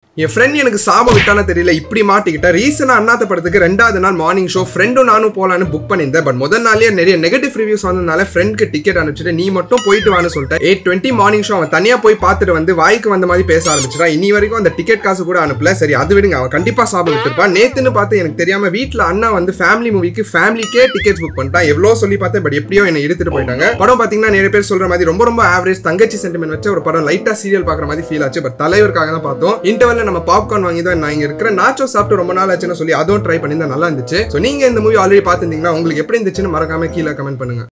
என் friend எனக்கு சாபம் விட்டானே தெரியல இப்படி மாட்டிக்கிட்டேன் ரீசனா அண்ணாத்த படத்துக்கு ரெண்டாவது நாள் மார்னிங் ஷோ ஃப்ரெண்டும் நானும் போலான்னு புக் பண்ணியிருந்தேன் பட் முதல் நாளே நிறைய நெகட்டிவ் ரிவ்யூஸ் வந்ததுனால ஃப்ரெண்ட்க்கு டிக்கெட் அனுப்பிச்சிட்டு நீ மட்டும் போயிட்டு வான்னு சொல்லிட்டேன் எயிட் டுவெண்ட்டி மார்னிங் ஷோ அவன் தனியா போய் பார்த்துட்டு வந்து வாய்க்கு வந்த மாதிரி பேச ஆரம்பிச்சிட்டான் இனி வரைக்கும் அந்த டிக்கெட் காசு கூட அனுப்பல சரி அது விடுங்க அவன் கண்டிப்பா சாபம் விட்டுருப்பான் நேத்துன்னு பார்த்து எனக்கு தெரியாம வீட்ல அண்ணா வந்து ஃபேமிலி மூவிக்கு ஃபேமிலிக்கே டிக்கெட்ஸ் புக் பண்ணிட்டான் எவ்வளோ சொல்லி பார்த்தேன் பட் எப்படியோ என்னை எடுத்துட்டு போயிட்டாங்க படம் பாத்தீங்கன்னா நிறைய பேர் சொல்ற மாதிரி ரொம்ப ரொம்ப ஆவரேஜ் தங்கச்சி சென்டிமெண்ட் வச்ச ஒரு படம் லைட்டா சீரியல் பாக்குற மாதிரி ஃபீல் ஆச்சு பட் தலைவருக்காக தான் பார்த்தோம் இன்டர்வல்ல நம்ம பாப்கார்ன் வாங்கி தான் நான் இங்க இருக்கிற நாச்சோ சாப்பிட்டு ரொம்ப நாள் ஆச்சுன்னு சொல்லி அதுவும் ட்ரை பண்ணியிருந்தா நல்லா இருந்துச்சு ஸோ நீங்க இந்த மூவி ஆல்ரெடி பார்த்துருந்தீங்கன்னா உங்களுக்கு எப்படி இருந்துச்சுன்னு மறக்காம கீழே கமெண்ட் பண்ணுங்க